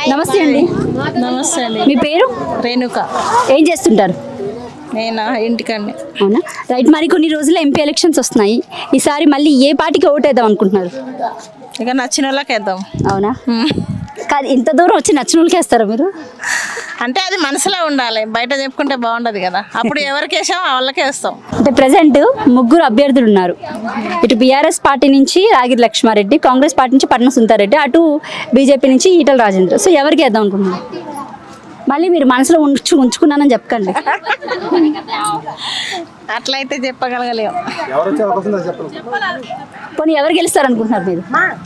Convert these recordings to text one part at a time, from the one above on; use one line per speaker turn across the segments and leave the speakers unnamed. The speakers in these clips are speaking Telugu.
నమస్తే అండి
నమస్తే అండి
మీ పేరు
రేణుక
ఏం చేస్తుంటారు
నేనా ఇంటికండి
అవునా రైట్ మరి కొన్ని రోజుల్లో ఎంపీ ఎలక్షన్స్ వస్తున్నాయి ఈసారి మళ్ళీ ఏ పార్టీకి ఓటేద్దాం అనుకుంటున్నారు
ఇక నచ్చిన వాళ్ళకి వేద్దాం
అవునా కాదు ఇంత దూరం వచ్చి నచ్చిన వాళ్ళకి వేస్తారా మీరు
అంటే అది మనసులో ఉండాలి బయట చెప్పుకుంటే బాగుండదు కదా అప్పుడు ఎవరికి వేసామో వాళ్ళకే వేస్తాం
అంటే ప్రజెంట్ ముగ్గురు అభ్యర్థులు ఉన్నారు ఇటు బీఆర్ఎస్ పార్టీ నుంచి రాగిరి లక్ష్మారెడ్డి కాంగ్రెస్ పార్టీ నుంచి పట్నం సుంతారెడ్డి అటు బీజేపీ నుంచి ఈటల రాజేంద్ర సో ఎవరికి వేద్దాం అనుకుంటున్నారు మళ్ళీ మీరు మనసులో ఉంచు ఉంచుకున్నానని చెప్పకండి
అట్లయితే చెప్పగలగలేం
పోనీ ఎవరు గెలుస్తారు అనుకుంటున్నారు మీరు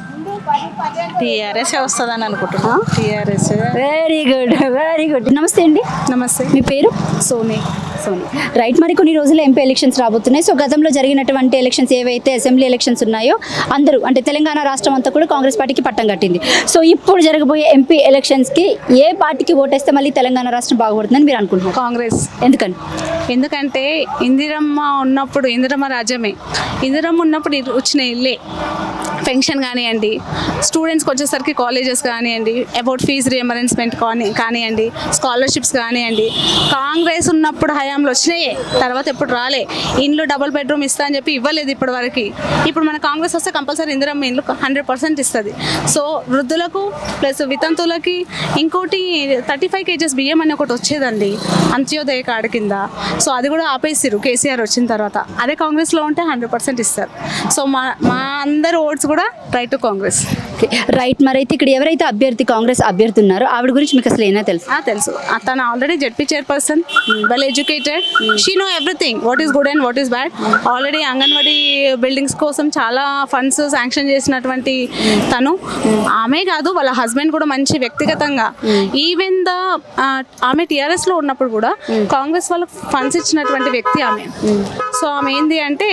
టీఆర్ఎస్ వస్తుందని అనుకుంటున్నాం TRS
very good very good నమస్తే అండి
నమస్తే
మీ పేరు
సోని
సోని రైట్ మరి కొన్ని రోజుల్లో ఎంపీ ఎలక్షన్స్ రాబోతున్నాయి సో గతంలో జరిగినటువంటి ఎలక్షన్స్ ఏవైతే అసెంబ్లీ ఎలక్షన్స్ ఉన్నాయో అందరూ అంటే తెలంగాణ రాష్ట్రం అంతా కూడా కాంగ్రెస్ పార్టీకి పట్టం కట్టింది సో ఇప్పుడు జరగబోయే ఎంపీ ఎలక్షన్స్కి ఏ పార్టీకి ఓటేస్తే మళ్ళీ తెలంగాణ రాష్ట్రం బాగుపడుతుందని మీరు అనుకుంటున్నారు
కాంగ్రెస్
ఎందుకని
ఎందుకంటే ఇందిరమ్మ ఉన్నప్పుడు ఇందిరమ్మ రాజ్యమే ఇందిరమ్మ ఉన్నప్పుడు ఇది వచ్చిన ఇల్లే పెన్షన్ కానివ్వండి స్టూడెంట్స్కి వచ్చేసరికి కాలేజెస్ కానివ్వండి అబౌట్ ఫీజు రియంబర్స్మెంట్ కానీ కానివ్వండి స్కాలర్షిప్స్ కానివ్వండి కాంగ్రెస్ ఉన్నప్పుడు హయాంలో వచ్చినాయే తర్వాత ఎప్పుడు రాలే ఇండ్లు డబుల్ బెడ్రూమ్ ఇస్తా అని చెప్పి ఇవ్వలేదు ఇప్పటి వరకు ఇప్పుడు మన కాంగ్రెస్ వస్తే కంపల్సరీ ఇందిరమ్మ ఇండ్లు హండ్రెడ్ పర్సెంట్ ఇస్తుంది సో వృద్ధులకు ప్లస్ వితంతులకి ఇంకోటి థర్టీ ఫైవ్ కేజెస్ బియ్యం అని ఒకటి వచ్చేదండి అంత్యోదయ కార్డు కింద సో అది కూడా ఆపేసిరు కేసీఆర్ వచ్చిన తర్వాత అదే కాంగ్రెస్లో ఉంటే హండ్రెడ్ పర్సెంట్ ఇస్తారు సో మా మా అందరి ఓట్స్ కూడా రైట్ టు కాంగ్రెస్
రైట్ మరి అయితే ఇక్కడ ఎవరైతే అభ్యర్థి కాంగ్రెస్ అభ్యర్థి ఉన్నారో ఆవిడ గురించి మీకు అసలు ఏనా తెలుసు
ఆ, తెలుసు ఆ, తను already ZP chairperson well educated she know everything what is good and what is bad already anganwadi buildings కోసం చాలా ఫండ్స్ శాంక్షన్ చేసినటువంటి తను ఆమె కాదు వాళ్ళ హస్బెండ్ కూడా మంచి వ్యక్తిగతంగా ఈవెన్ ద ఆమె టీఆర్ఎస్ లో ఉన్నప్పుడు కూడా కాంగ్రెస్ వాళ్ళకి ఫండ్స్ ఇచ్చినటువంటి వ్యక్తి ఆమె సో ఆమె ఏంది అంటే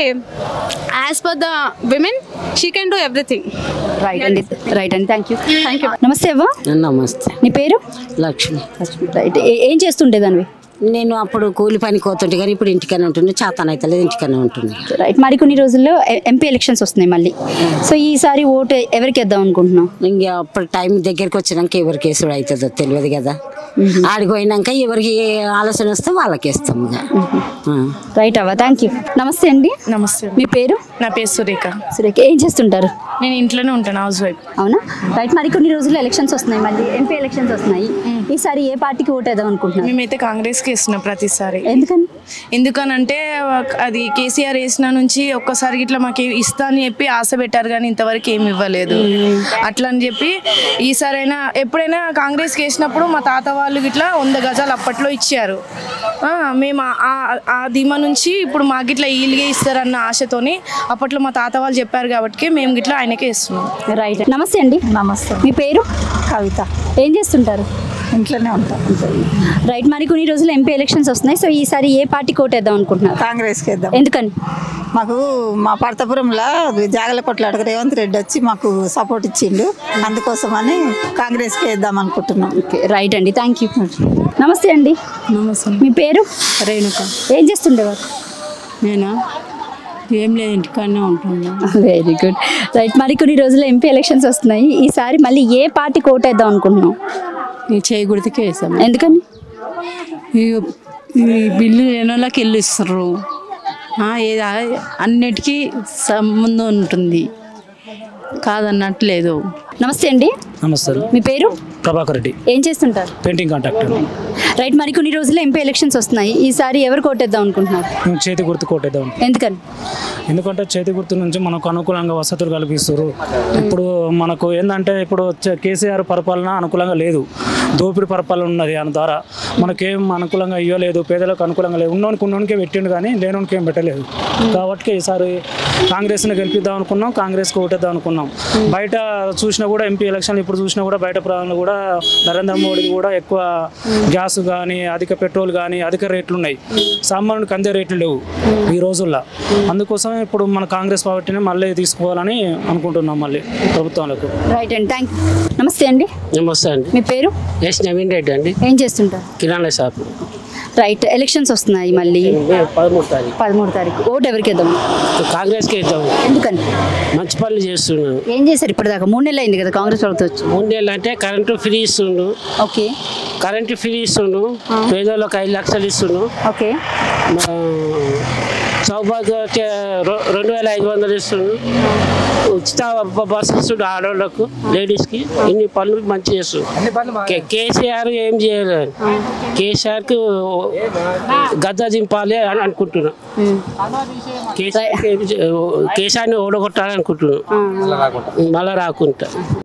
as per the women she can do everything
right అండి రైట్ అండి థ్యాంక్ యూ థ్యాంక్ యూ నమస్తే అవ్వ
నమస్తే
నీ పేరు
లక్ష్మి
రైట్ ఏ- ఏం చేస్తుండేదానివి
నేను అప్పుడు కూలి పని కోతుంటే కానీ ఇప్పుడు ఇంటికనే ఉంటుండే చేతన అయితే లేదు ఇంటికనే ఉంటుంది
రైట్ మరి కొన్ని రోజుల్లో ఎ- ఎంపీ ఎలక్షన్స్ వస్తున్నాయి మళ్ళీ సో ఈసారి ఓటు ఎవరికి వేద్దాం అనుకుంటున్నాం
ఇంకా అప్పుడు టైం దగ్గరికి వచ్చినాక ఎవరికి వేసుడు అవుతుందో తెలియదు కదా ఆడికి పోయినాక ఎవరికి ఏ ఆలోచన వస్తే వాళ్ళకి వేస్తాం ఇక ఆ.
రైట్ అవ్వ థ్యాంక్ యూ నమస్తే అండి
నమస్తే
మీ పేరు
నా పేరు సురేఖ
సురేఖ ఏం చేస్తుంటారు
నేను ఇంట్లోనే ఉంటాను హౌస్ వైఫ్
అవునా రైట్ మరి కొన్ని రోజుల్లో ఎలక్షన్స్ వస్తున్నాయి మళ్ళీ ఎంపీ ఎలక్షన్స్ వస్తున్నాయి ఈసారి ఏ పార్టీకి ఓటు వేద్దాం అనుకుంటున్నారు
మేమైతే కాంగ్రెస్కి ఇస్తున్నాం ప్రతిసారి
ఎందుకని
ఎందుకనంటే అది కేసీఆర్ వేసిన నుంచి ఒక్కసారి ఇట్లా మాకు ఇస్తా అని చెప్పి ఆశ పెట్టారు కానీ ఇంతవరకు ఏమి ఇవ్వలేదు అట్లా అని చెప్పి ఈసారైనా ఎప్పుడైనా కాంగ్రెస్కి వేసినప్పుడు మా తాత వాళ్ళు ఇట్లా వంద గజాలు అప్పట్లో ఇచ్చారు ఆ, మేము ఆ- ఆ- ఆ ధీమా నుంచి ఇప్పుడు మాకు ఇట్లా ఈలుగే ఇస్తారన్న ఆశతోని అప్పట్లో మా తాత వాళ్ళు చెప్పారు కాబట్టి మేము ఇట్లా ఆయనకే ఇస్తున్నాం
రైట్ నమస్తే అండి
నమస్తే
మీ పేరు
కవిత
ఏం చేస్తుంటారు
ఇంట్లోనే ఉంటాం
రైట్ మరి కొన్ని రోజులు ఎంపీ ఎలక్షన్స్ వస్తున్నాయి సో ఈసారి ఏ పార్టీకి ఓటు వేద్దాం అనుకుంటున్నారు
కాంగ్రెస్కి వేద్దాం
ఎందుకని
మాకు మా పడతపురంలో జాగల కొట్లాడక రేవంత్ రెడ్డి వచ్చి మాకు సపోర్ట్ ఇచ్చిండు అందుకోసమని కాంగ్రెస్కి వేద్దాం అనుకుంటున్నాం
ఓకే రైట్ అండి థ్యాంక్ యూ నమస్తే అండి
నమస్తే
మీ పేరు
రేణుక
ఏం చేస్తుండేవారు
నేనా ఏం లేదు ఇంటికాడనే ఉంటున్నా
వెరీ గుడ్ రైట్ మరి కొన్ని రోజులు ఎంపీ ఎలక్షన్స్ వస్తున్నాయి ఈసారి మళ్ళీ ఏ పార్టీకి ఓటు వేద్దాం అనుకుంటున్నాం
ఈ చేయి గుర్తుకే వేసాం
ఎందుకని
ఈ ఈ బిల్లు లేని వాళ్ళకి ఇల్లు ఇస్తారు ఆ, ఏది ఆ- అన్నిటికీ సంబంధం ఉంటుంది కాదన్నట్లేదు
నమస్తే అండి
నమస్తే
మీ పేరు
ప్రభాకర్ రెడ్డి
ఏం చేస్తుంటారు
పెయింటింగ్ కాంట్రాక్టర్
రైట్ మరి కొన్ని రోజుల్లో ఎంపీ ఎలక్షన్స్ వస్తున్నాయి ఈసారి ఎవరికి ఓటేద్దాం అనుకుంటున్నారు
మేము చేతి గుర్తు కొట్టేద్దాం
ఎందుకని
ఎందుకంటే చేతి గుర్తు నుంచి మనకు అనుకూలంగా వసతులు కల్పిస్తారు ఇప్పుడు మనకు ఏంటంటే ఇప్పుడు చ- కేసీఆర్ పరిపాలన అనుకూలంగా లేదు దోపిడి పరిపాలన ఉన్నది దాని ద్వారా మనకేం అనుకూలంగా ఇవ్వలేదు పేదలకు అనుకూలంగా లేదు ఉన్నోనికి ఉన్నోనికే పెట్టిండు కానీ లేనోనికి ఏం పెట్టలేదు కాబట్టి ఈసారి కాంగ్రెస్ని గెలిపిద్దాం అనుకున్నాం కాంగ్రెస్కి ఓటేద్దాం అనుకున్నాం బయట చూసినా కూడా ఎంపీ ఎలక్షన్లు ఇప్పుడు చూసినా కూడా బయట ప్రాంతంలో కూడా నరేంద్ర మోడీ కూడా ఎక్కువ గ్యాస్ కానీ అధిక పెట్రోల్ కానీ అధిక రేట్లు ఉన్నాయి సామాన్యుడికి అందే రేట్లు లేవు ఈ రోజుల్లో అందుకోసం ఇప్పుడు మన కాంగ్రెస్ పార్టీని మళ్ళీ తీసుకోవాలని అనుకుంటున్నాం మళ్ళీ ప్రభుత్వాలకు
రైట్ అండి థ్యాంక్ నమస్తే అండి
నమస్తే అండి
మీ పేరు
ఎస్ నవీన్ రెడ్డి అండి
ఏం చేస్తుంటారు
కిరాణా షాప్
రైట్ ఎలక్షన్స్ వస్తున్నాయి మళ్ళీ
పదమూడు తారీఖు
పదమూడు తారీఖు ఓటు ఎవరికి వేద్దాం
కాంగ్రెస్కి ఇద్దాం
ఎందుకని
మంచి పనులు చేస్తున్నాను
ఏం చేశారు ఇప్పటిదాకా మూడు నెలలు అయింది కదా కాంగ్రెస్ ప్రభుత్వం వచ్చి
మూడు నెలలు అంటే కరెంటు ఫ్రీ ఇస్తుండు
ఓకే
కరెంటు ఫ్రీ ఇస్తుండు పేదోళ్ళకి ఐదు లక్షలు ఇస్తుండు
ఓకే
మా సౌభాగ్య వచ్చే రొ- రెండు వేల ఐదు వందలు ఇస్తుండు ఉచిత బ- బస్సు ఇస్తుండు ఆడవాళ్ళకు లేడీస్కి ఇన్ని పనులు మంచి చేస్తుండు కే- కేసీఆర్ ఏం చేయలేదు కేసీఆర్కి గద్ద దింపాలి అని అనుకుంటున్నా కేసీఆర్ కేసీఆర్ని ఓడగొట్టాలి అనుకుంటున్నాను మళ్ళా రాకుంటా